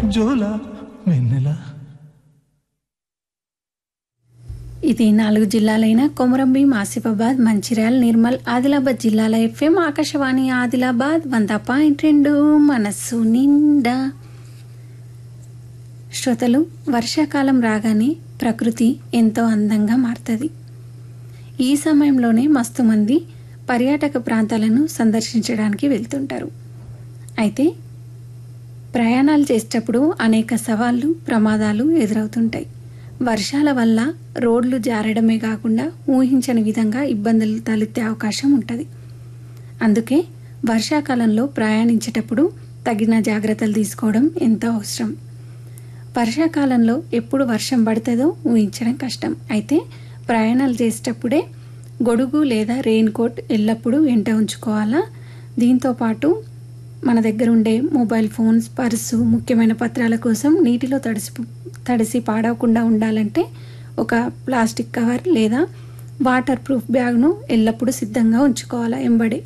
జోల వెన్నెల ఇది నాలుగు జిల్లాలైన కొమరంభీం ఆసిఫాబాద్ మంచిర్యాల నిర్మల్ ఆదిలాబాద్ జిల్లాల ఎఫ్ఎం ఆకాశవాణి ఆదిలాబాద్ వంద పాయింట్ రెండు మనస్సు నిండా శ్రోతలు వర్షాకాలం రాగానే ప్రకృతి ఎంతో అందంగా మారుతుంది ఈ సమయంలోనే మస్తు మంది పర్యాటక ప్రాంతాలను సందర్శించడానికి వెళ్తుంటారు అయితే ప్రయాణాలు చేసేటప్పుడు అనేక సవాళ్ళు ప్రమాదాలు ఎదురవుతుంటాయి వర్షాల వల్ల రోడ్లు జారడమే కాకుండా ఊహించని విధంగా ఇబ్బందులు తలెత్తే అవకాశం ఉంటుంది అందుకే వర్షాకాలంలో ప్రయాణించేటప్పుడు తగిన జాగ్రత్తలు తీసుకోవడం ఎంతో అవసరం వర్షాకాలంలో ఎప్పుడు వర్షం పడుతుందో ఊహించడం కష్టం అయితే ప్రయాణాలు చేసేటప్పుడే గొడుగు లేదా రెయిన్ కోట్ ఎల్లప్పుడూ వెంట ఉంచుకోవాలా దీంతో పాటు మన దగ్గర ఉండే మొబైల్ ఫోన్స్ పర్సు ముఖ్యమైన పత్రాల కోసం నీటిలో తడిసి తడిసి పాడవకుండా ఉండాలంటే ఒక ప్లాస్టిక్ కవర్ లేదా వాటర్ ప్రూఫ్ బ్యాగ్ను ఎల్లప్పుడూ సిద్ధంగా ఉంచుకోవాలా ఎంబడి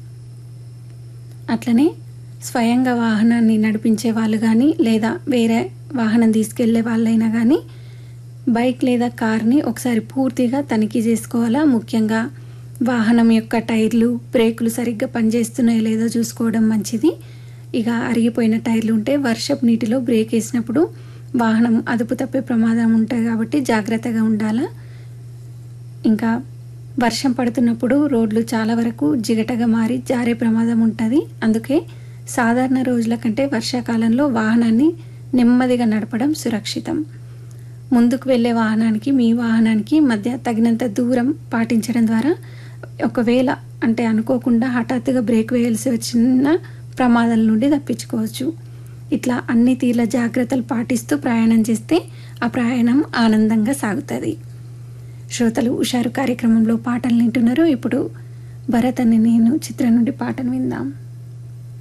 అట్లనే స్వయంగా వాహనాన్ని నడిపించే వాళ్ళు కానీ లేదా వేరే వాహనం తీసుకెళ్లే వాళ్ళైనా కానీ బైక్ లేదా కార్ని ఒకసారి పూర్తిగా తనిఖీ చేసుకోవాలా ముఖ్యంగా వాహనం యొక్క టైర్లు బ్రేకులు సరిగ్గా పనిచేస్తున్నాయో లేదో చూసుకోవడం మంచిది ఇక అరిగిపోయిన టైర్లు ఉంటే వర్షపు నీటిలో బ్రేక్ వేసినప్పుడు వాహనం అదుపు తప్పే ప్రమాదం ఉంటుంది కాబట్టి జాగ్రత్తగా ఉండాలా ఇంకా వర్షం పడుతున్నప్పుడు రోడ్లు చాలా వరకు జిగటగా మారి జారే ప్రమాదం ఉంటుంది అందుకే సాధారణ రోజుల కంటే వర్షాకాలంలో వాహనాన్ని నెమ్మదిగా నడపడం సురక్షితం ముందుకు వెళ్ళే వాహనానికి మీ వాహనానికి మధ్య తగినంత దూరం పాటించడం ద్వారా ఒకవేళ అంటే అనుకోకుండా హఠాత్తుగా బ్రేక్ వేయాల్సి వచ్చిన ప్రమాదాల నుండి తప్పించుకోవచ్చు ఇట్లా అన్ని తీర్ల జాగ్రత్తలు పాటిస్తూ ప్రయాణం చేస్తే ఆ ప్రయాణం ఆనందంగా సాగుతుంది శ్రోతలు హుషారు కార్యక్రమంలో పాటలు వింటున్నారు ఇప్పుడు భరత్ అని నేను చిత్రం నుండి పాటను విందాం